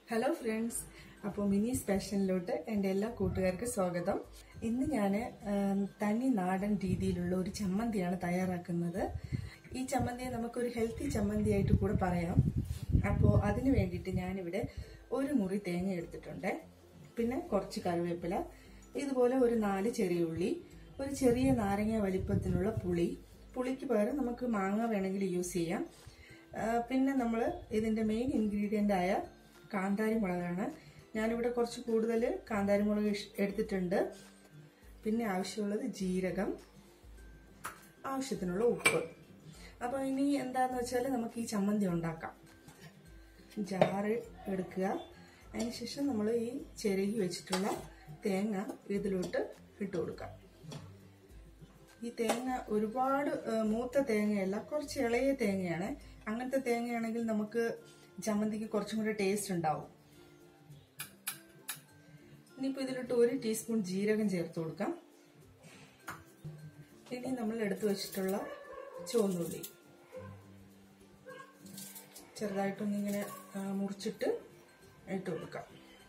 hello friends അപ്പോൾ mini സ്പെഷ്യലിലോട്ട് എൻ്റെ എല്ലാ കൂട്ടുകാർക്കും സ്വാഗതം ഇന്ന് ഞാൻ തനി നാടൻ രീതിയിലുള്ള ഒരു ചമ്മന്തിയാണ് തയ്യാറാക്കുന്നത് ഈ ചമ്മന്തിയെ നമുക്കൊരു ഹെൽത്തി ചമ്മന്തി ആയിട്ട് കൂടെ പറയാം അപ്പോൾ അതിന് വേണ്ടിയിട്ട് ഞാനിവിടെ ഒരു മുറി തേങ്ങ എടുത്തിട്ടുണ്ട് പിന്നെ കുറച്ച് കറിവേപ്പില ഇതുപോലെ ഒരു നാല് ചെറിയ ഉള്ളി ഒരു ചെറിയ നാരങ്ങ വലിപ്പത്തിനുള്ള പുളി പുളിക്ക് പകരം നമുക്ക് മാങ്ങ വേണമെങ്കിൽ യൂസ് ചെയ്യാം ആ, പിന്നെ നമ്മൾ ഇതിൻ്റെ മെയിൻ ഇൻഗ്രീഡിയൻ്റ് ആയ കാന്താരി മുളകാണ് ഞാനിവിടെ കുറച്ച് കൂടുതൽ കാന്താരി മുളക് ഇഷ്- എടുത്തിട്ടുണ്ട് പിന്നെ ആവശ്യമുള്ളത് ജീരകം ആവശ്യത്തിനുള്ള ഉപ്പ് അപ്പോൾ ഇനി എന്താന്ന് വെച്ചാൽ നമുക്ക് ഈ ചമ്മന്തി ഉണ്ടാക്കാം ജാറ് എടുക്കുക അതിനുശേഷം നമ്മൾ ഈ ചെരുകി വെച്ചിട്ടുള്ള തേങ്ങ ഇതിലോട്ട് ഇട്ട് കൊടുക്കാം ഈ തേങ്ങ ഒരുപാട് ഏ, മൂത്ത തേങ്ങയല്ല കുറച്ച് ഇളയ തേങ്ങയാണ് അങ്ങനത്തെ തേങ്ങയാണെങ്കിൽ നമുക്ക് ചമ്മന്തിക്ക് കുറച്ചും കൂടെ ടേസ്റ്റ് ഉണ്ടാവും ഇനിയിപ്പോൾ ഇതിലിട്ട് ഒരു ടീസ്പൂൺ ജീരകം ചേർത്ത് കൊടുക്കാം ഇനി നമ്മൾ എടുത്തു വെച്ചിട്ടുള്ള ചുവന്നുള്ളി ചെറുതായിട്ടൊന്നിങ്ങനെ ആ, മുറിച്ചിട്ട് ഇട്ട് കൊടുക്കാം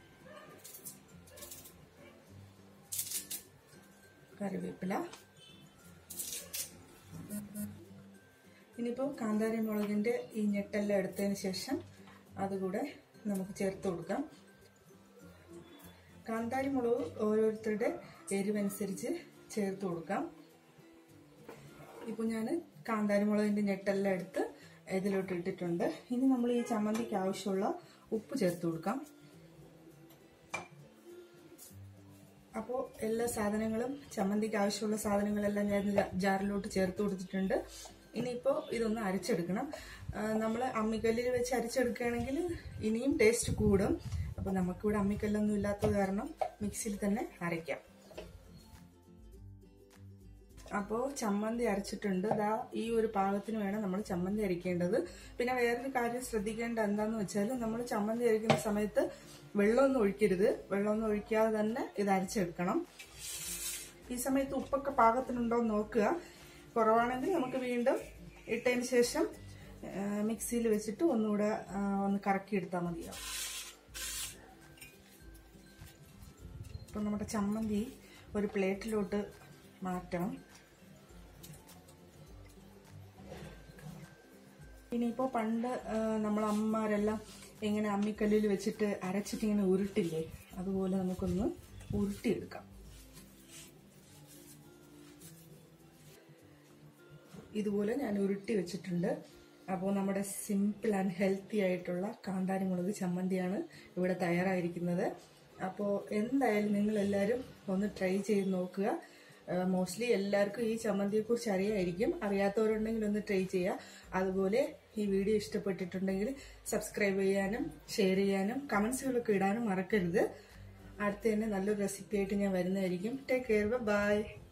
കറിവേപ്പില ഇനിയിപ്പോൾ കാന്താരി മുളകിൻ്റെ ഈ ഞെട്ടെല്ലാം എടുത്തതിന് ശേഷം അതുകൂടെ നമുക്ക് ചേർത്ത് കൊടുക്കാം കാന്താരി മുളക് ഓരോരുത്തരുടെ എരിവനുസരിച്ച് ചേർത്ത് കൊടുക്കാം ഇപ്പോൾ ഞാൻ കാന്താരി മുളകിൻ്റെ ഞെട്ടെല്ലാം എടുത്ത് ഇതിലോട്ട് ഇട്ടിട്ടുണ്ട് ഇനി നമ്മൾ ഈ ചമ്മന്തിക്ക് ആവശ്യമുള്ള ഉപ്പ് ചേർത്ത് കൊടുക്കാം അപ്പോൾ എല്ലാ സാധനങ്ങളും ചമ്മന്തിക്ക് ആവശ്യമുള്ള സാധനങ്ങളെല്ലാം ഞാൻ ജാ- ജാറിലോട്ട് ചേർത്ത് കൊടുത്തിട്ടുണ്ട് ഇനിയിപ്പോൾ ഇതൊന്ന് അരച്ചെടുക്കണം നമ്മൾ അമ്മിക്കല്ലിൽ വെച്ച് അരച്ചെടുക്കുകയാണെങ്കിൽ ഇനിയും ടേസ്റ്റ് കൂടും അപ്പോൾ നമുക്കിവിടെ അമ്മിക്കല്ലൊന്നും ഇല്ലാത്തത് കാരണം മിക്സിയിൽ തന്നെ അരയ്ക്കാം അപ്പോൾ ചമ്മന്തി അരച്ചിട്ടുണ്ട് ദാ ഈ ഒരു പാകത്തിന് വേണം നമ്മൾ ചമ്മന്തി അരയ്ക്കേണ്ടത് പിന്നെ വേറൊരു കാര്യം ശ്രദ്ധിക്കേണ്ട എന്താന്ന് വെച്ചാൽ നമ്മൾ ചമ്മന്തി അരയ്ക്കുന്ന സമയത്ത് വെള്ളമൊന്നും ഒഴിക്കരുത് വെള്ളമൊന്നും ഒഴിക്കാതെ തന്നെ ഇത് അരച്ചെടുക്കണം ഈ സമയത്ത് ഉപ്പൊക്കെ പാകത്തിനുണ്ടോ എന്ന് നോക്കുക കുറവാണെങ്കിൽ നമുക്ക് വീണ്ടും ഇട്ടതിന് ശേഷം മിക്സിയിൽ വെച്ചിട്ട് ഒന്നുകൂടെ ആ, ഒന്ന് കറക്കിയെടുത്താൽ മതിയാവും ഇപ്പം നമ്മുടെ ചമ്മന്തി ഒരു പ്ലേറ്റിലോട്ട് മാറ്റണം ഇനിയിപ്പോൾ പണ്ട് ആ, നമ്മളെ അമ്മമാരെല്ലാം ഇങ്ങനെ അമ്മിക്കല്ലിൽ വെച്ചിട്ട് അരച്ചിട്ട് ഇങ്ങനെ ഉരുട്ടില്ലേ അതുപോലെ നമുക്കൊന്ന് ഉരുട്ടിയെടുക്കാം ഇതുപോലെ ഞാൻ ഉരുട്ടി വെച്ചിട്ടുണ്ട് അപ്പോൾ നമ്മുടെ സിമ്പിൾ ആൻഡ് ഹെൽത്തി ആയിട്ടുള്ള കാന്താരി മുളക് ചമ്മന്തിയാണ് ഇവിടെ തയ്യാറായിരിക്കുന്നത് അപ്പോൾ എന്തായാലും നിങ്ങൾ എല്ലാവരും ഒന്ന് ട്രൈ ചെയ്ത് നോക്കുക മോസ്റ്റ്ലി എല്ലാവർക്കും ഈ ചമ്മന്തിയെക്കുറിച്ച് അറിയായിരിക്കും അറിയാത്തവരുണ്ടെങ്കിൽ ഒന്ന് ട്രൈ ചെയ്യുക അതുപോലെ ഈ വീഡിയോ ഇഷ്ടപ്പെട്ടിട്ടുണ്ടെങ്കിൽ സബ്സ്ക്രൈബ് ചെയ്യാനും ഷെയർ ചെയ്യാനും കമൻസുകളൊക്കെ ഇടാനും മറക്കരുത് അടുത്ത തന്നെ നല്ലൊരു റെസിപ്പി ആയിട്ട് ഞാൻ വരുന്നതായിരിക്കും ടേക്ക് കെയർ ബൈ